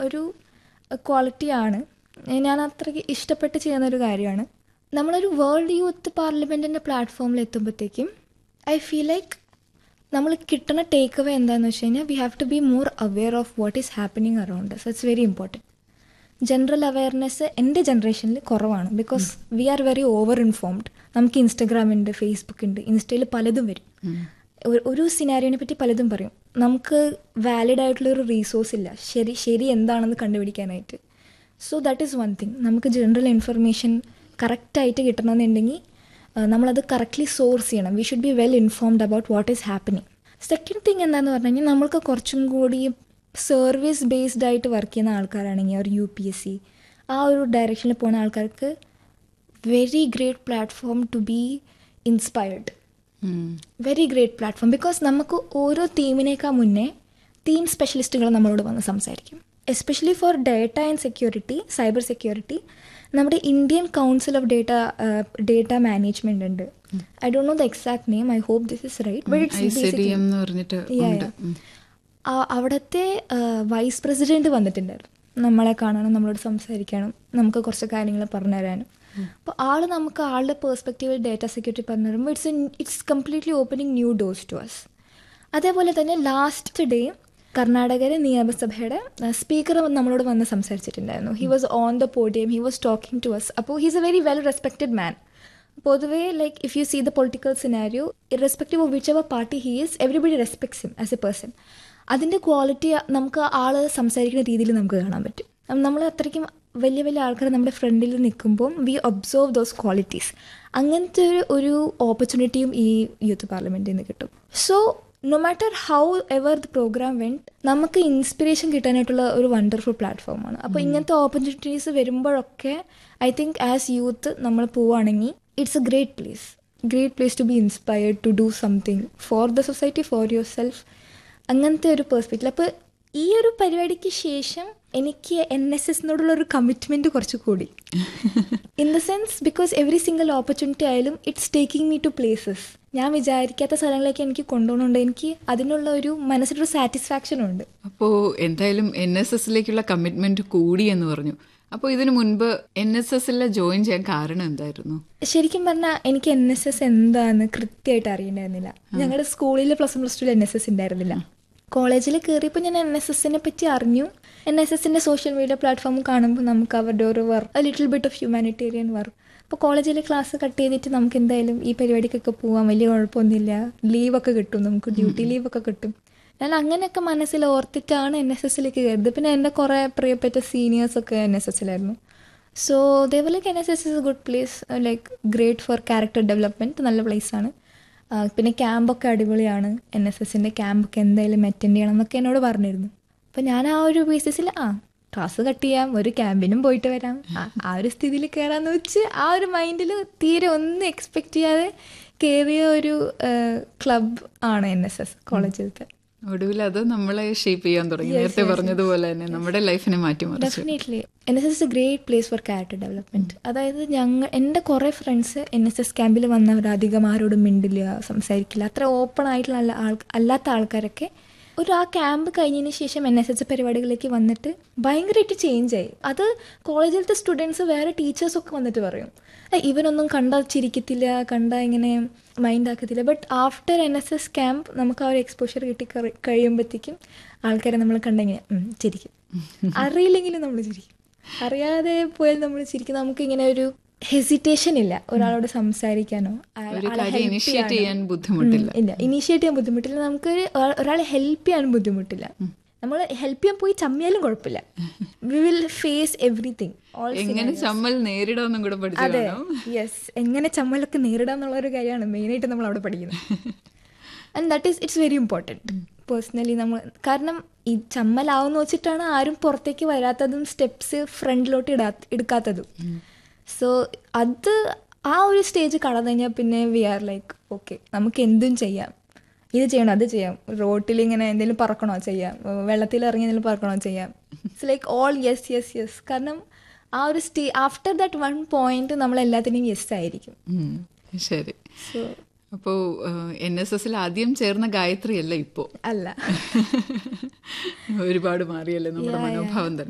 ഒരു ക്വാളിറ്റിയാണ് ഞാൻ അത്രയ്ക്ക് ഇഷ്ടപ്പെട്ട് ചെയ്യുന്ന ഒരു കാര്യമാണ് നമ്മളൊരു വേൾഡ് യൂത്ത് പാർലമെൻറ്റിൻ്റെ പ്ലാറ്റ്ഫോമിൽ എത്തുമ്പോഴത്തേക്കും ഐ ഫീൽ ലൈക്ക് നമ്മൾ കിട്ടുന്ന ടേക്ക് അവേ എന്താണെന്ന് വെച്ച് കഴിഞ്ഞാൽ we have to be more aware of what is happening around so it's very important general awareness എൻ്റെ ജനറേഷനിൽ കുറവാണ് because we are very over informed നമുക്ക് ഇൻസ്റ്റഗ്രാം ഉണ്ട് ഫേസ്ബുക്ക് ഉണ്ട് ഇൻസ്റ്റയിൽ പലതും വരും ഒരു- ഒരു സിനാരിയോനെ പറ്റി പലതും പറയും നമുക്ക് വാലിഡ് ആയിട്ടുള്ള ഒരു റീസോഴ്സ് ഇല്ല ശരി ശരി എന്താണെന്ന് കണ്ടുപിടിക്കാനായിട്ട് so that is one thing നമുക്ക് ജനറൽ ഇൻഫർമേഷൻ കറക്റ്റായിട്ട് കിട്ടണമെന്നുണ്ടെങ്കിൽ ആ, നമ്മളത് കറക്റ്റ്ലി സോഴ്സ് ചെയ്യണം we should be well informed about what is happening second thing എന്താണെന്ന് പറഞ്ഞു കഴിഞ്ഞാൽ നമ്മൾക്ക് കുറച്ചും കൂടി സർവീസ് ബേസ്ഡ് ആയിട്ട് വർക്ക് ചെയ്യുന്ന ആൾക്കാരാണെങ്കിൽ ഒരു യു പി എസ് സി ആ ഒരു ഡയറക്ഷനിൽ പോകുന്ന ആൾക്കാർക്ക് very great platform to be inspired very great platform because നമുക്ക് ഓരോ തീമിനേക്കാൾ മുന്നേ തീം സ്പെഷ്യലിസ്റ്റുകൾ നമ്മളോട് വന്ന് സംസാരിക്കും especially for data and security cyber security നമ്മുടെ Indian council of data data management ഉണ്ട് I don't know the exact name I hope this is right but I it's C D M എന്ന് പറഞ്ഞിട്ട് Yeah, ഉണ്ട് yeah. ആ- അവിടുത്തെ vice president വന്നിട്ടുണ്ടായിരുന്നു നമ്മളെ കാണാനും നമ്മളോട് സംസാരിക്കാനും നമുക്ക് കുറച്ച് കാര്യങ്ങൾ പറഞ്ഞു തരാനും അപ്പോൾ ആള് നമുക്ക് ആളുടെ പേഴ്സ്പെക്റ്റീവിൽ ഡേറ്റ സെക്യൂരിറ്റി പറഞ്ഞു തരുമ്പോൾ it's it's completely opening new doors to us അതേപോലെ തന്നെ ലാസ്റ്റ് ഡേ കർണാടകയിലെ നിയമസഭയുടെ സ്പീക്കർ നമ്മളോട് വന്ന് സംസാരിച്ചിട്ടുണ്ടായിരുന്നു he was on the podium he was talking to us അപ്പോൾ he's a very well respected man പൊതുവേ like if you see the political scenario irrespective of whichever party he is everybody respects him as a person അതിൻ്റെ quality നമുക്ക് ആൾ സംസാരിക്കുന്ന രീതിയിൽ നമുക്ക് കാണാൻ പറ്റും നമ്മൾ അത്രയ്ക്കും വലിയ വലിയ ആൾക്കാർ നമ്മുടെ ഫ്രണ്ടിൽ നിൽക്കുമ്പോൾ വി ഒബ്സർവ് ദോസ് ക്വാളിറ്റീസ് അങ്ങനത്തെ ഒരു ഒരു ഓപ്പർച്യൂണിറ്റിയും ഈ യൂത്ത് പാർലമെൻറ്റിൽ നിന്ന് കിട്ടും so no matter however the programme went നമുക്ക് ഇൻസ്പിറേഷൻ കിട്ടാനായിട്ടുള്ള ഒരു വണ്ടർഫുൾ പ്ലാറ്റ്ഫോമാണ് അപ്പോൾ ഇങ്ങനത്തെ ഓപ്പർച്യൂണിറ്റീസ് വരുമ്പോഴൊക്കെ ഐ തിങ്ക് ആസ് യൂത്ത് നമ്മൾ പോവുകയാണെങ്കിൽ it's a great place great place to be inspired to do something for the society for yourself അങ്ങനത്തെ ഒരു പേഴ്സ്പെക്റ്റീവ് അപ്പോൾ ഈ ഒരു പരിപാടിക്ക് ശേഷം എനിക്ക് എൻ എസ് എസിനോടുള്ള ഒരു കമ്മിറ്റ്മെൻറ്റ് കുറച്ച് കൂടി in the sense because every single opportunity ആയാലും it's taking me to places ഞാൻ വിചാരിക്കാത്ത സ്ഥലങ്ങളിലേക്ക് എനിക്ക് കൊണ്ടുപോകുന്നുണ്ട് എനിക്ക് അതിനുള്ള ഒരു മനസ്സിലൊരു സാറ്റിസ്ഫാക്ഷനും ഉണ്ട് അപ്പോ എന്തായാലും എൻ എസ് എസിലേക്കുള്ള കമ്മിറ്റ്മെന്റ് കൂടി എന്ന് പറഞ്ഞു അപ്പോൾ ഇതിനു മുൻപ് എൻ എസ് എസിലെ ജോയിൻ ചെയ്യാൻ കാരണം എന്തായിരുന്നു ശരിക്കും പറഞ്ഞാൽ എനിക്ക് എൻ എസ് എസ് എന്താന്ന് കൃത്യമായിട്ട് അറിയണ്ടായിരുന്നില്ല ഞങ്ങളുടെ സ്കൂളിൽ പ്ലസ് വൺ പ്ലസ് ടുവിൽ എൻ എസ് എസ് ഉണ്ടായിരുന്നില്ല കോളേജിൽ കയറിയപ്പോൾ ഞാൻ എൻ എസ് എസിനെ പറ്റി അറിഞ്ഞു എൻ എസ് എസിൻ്റെ സോഷ്യൽ മീഡിയ പ്ലാറ്റ്ഫോം കാണുമ്പോൾ നമുക്ക് അവരുടെ ഒരു work little bit of humanitarian work അപ്പോൾ കോളേജിലെ ക്ലാസ് കട്ട് ചെയ്തിട്ട് നമുക്ക് എന്തായാലും ഈ പരിപാടിക്കൊക്കെ പോകാം വലിയ കുഴപ്പമൊന്നുമില്ല ലീവൊക്കെ കിട്ടും നമുക്ക് ഡ്യൂട്ടി ലീവൊക്കെ കിട്ടും ഞാൻ അങ്ങനെയൊക്കെ മനസ്സിൽ ഓർത്തിട്ടാണ് എൻ എസ് എസിലേക്ക് കയറിയത് പിന്നെ എൻ്റെ കുറേ പ്രിയപ്പെട്ട സീനിയേഴ്സൊക്കെ എൻ എസ് എസിലായിരുന്നു so they were like N S S is a good place like great for character development നല്ല പ്ലേസാണ് പിന്നെ ക്യാമ്പൊക്കെ അടിപൊളിയാണ് എൻ എസ് എസിൻ്റെ ക്യാമ്പൊക്കെ എന്തായാലും അറ്റൻഡ് ചെയ്യണം എന്നൊക്കെ എന്നോട് പറഞ്ഞിരുന്നു അപ്പോൾ ഞാൻ ആ ഒരു ബേസിസിൽ ആ ക്ലാസ് കട്ട് ചെയ്യാം ഒരു ക്യാമ്പിനും പോയിട്ട് വരാം ആ- ആ ഒരു സ്ഥിതിയിൽ കയറാന്ന് വെച്ച് ആ ഒരു മൈൻഡിൽ തീരെ ഒന്നും എക്സ്പെക്റ്റ് ചെയ്യാതെ കയറിയ ഒരു ക്ലബ് ആണ് എൻ എസ് എസ് കോളേജിലത്തെ ഒടുവിൽ അത് നമ്മളെ ഷേപ്പ് ചെയ്യാൻ തുടങ്ങി നേരത്തെ പറഞ്ഞതുപോലെ തന്നെ നമ്മുടെ ലൈഫിനെ മാറ്റിമറിച്ചു definitely N S S a great place for character development അതായത് ഞങ്ങൾ എൻ്റെ കുറേ ഫ്രണ്ട്സ് എൻ എസ് എസ് ക്യാമ്പിൽ വന്നവർ അധികം ആരോടും മിണ്ടില്ല സംസാരിക്കില്ല അത്ര ഓപ്പൺ ആയിട്ടുള്ള അല്ല- ആൾ- അല്ലാത്ത ആൾക്കാരൊക്കെ ഒരു ആ ക്യാമ്പ് കഴിഞ്ഞതിന് ശേഷം എൻ എസ് എസ് പരിപാടികളിലേക്ക് വന്നിട്ട് ഭയങ്കരമായിട്ട് ചേഞ്ച് ആയി അത് കോളേജിലത്തെ സ്റ്റുഡൻസ് വേറെ ടീച്ചേഴ്സൊക്കെ വന്നിട്ട് പറയും "ഏ, ഇവനൊന്നും കണ്ടാൽ ചിരിക്കത്തില്ല കണ്ടാൽ ഇങ്ങനെ മൈൻഡ് ആക്കത്തില്ല but after N S S camp നമുക്ക് ആ ഒരു എക്സ്പോഷർ കിട്ടി കഴി- കഴിയുമ്പോഴത്തേക്കും ആൾക്കാരെ നമ്മൾ കണ്ടെങ്ങനെ ചിരിക്കും അറിയില്ലെങ്കിലും നമ്മൾ ചിരിക്കും അറിയാതെ പോയാൽ നമ്മൾ ചിരിക്കും നമുക്ക് ഇങ്ങനെ ഒരു ഹെസിറ്റേഷൻ ഇല്ല ഒരാളോട് സംസാരിക്കാനോ ആ- ഒരു ആളെ കാര്യം help ഇനിഷ്യേറ്റ് ചെയ്യാനോ. ചെയ്യാൻ ബുദ്ധിമുട്ടില്ല ഉം, ഇല്ല ഇനീഷ്യേറ്റ് ചെയ്യാൻ ബുദ്ധിമുട്ടില്ല നമുക്ക് ഒരാളെ ഹെൽപ്പ് ചെയ്യാൻ ബുദ്ധിമുട്ടില്ല നമ്മൾ ഹെൽപ്പ് ചെയ്യാൻ പോയി ചമ്മിയാലും കുഴപ്പമില്ല we will face everything all എങ്ങനെ ചമ്മൽ നേരിടാമെന്നും കൂടെ അതെ പഠിച്ചതാണോ യെസ് എങ്ങനെ ചമ്മലൊക്കെ നേരിടാം എന്നുള്ള ഒരു കാര്യമാണ് മെയിനായിട്ട് നമ്മൾ അവിടെ പഠിക്കുന്നത് and that is it's very important personally നമ്മൾ കാരണം ഈ ചമ്മലാവുന്ന വെച്ചിട്ടാണ് ആരും പുറത്തേക്ക് വരാത്തതും സ്റ്റെപ്സ് ഫ്രണ്ടിലോട്ട് ഇടാ എടുക്കാത്തതും സോ അത് ആ ഒരു സ്റ്റേജ് കടന്നു കഴിഞ്ഞാൽ പിന്നെ വി ആർ ലൈക്ക് ഓക്കെ നമുക്ക് എന്തും ചെയ്യാം ഇത് ചെയ്യണം അത് ചെയ്യാം റോട്ടിൽ ഇങ്ങനെ എന്തെങ്കിലും പറക്കണോ ചെയ്യാം വെള്ളത്തിൽ ഇറങ്ങി എന്തെങ്കിലും പറക്കണോ ചെയ്യാം it's like all yes yes yes കാരണം ആ ഒരു stay after that one point നമ്മൾ എല്ലാത്തിനും യെസ് ആയിരിക്കും ഉം, ശരി സോ അപ്പോ എൻ എസ് എസിൽ ആദ്യം ചേർന്ന ഗായത്രി അല്ല ഇപ്പോ അല്ല ഒരുപാട് മാറിയല്ലേ നമ്മുടെ മനോഭാവം തന്നെ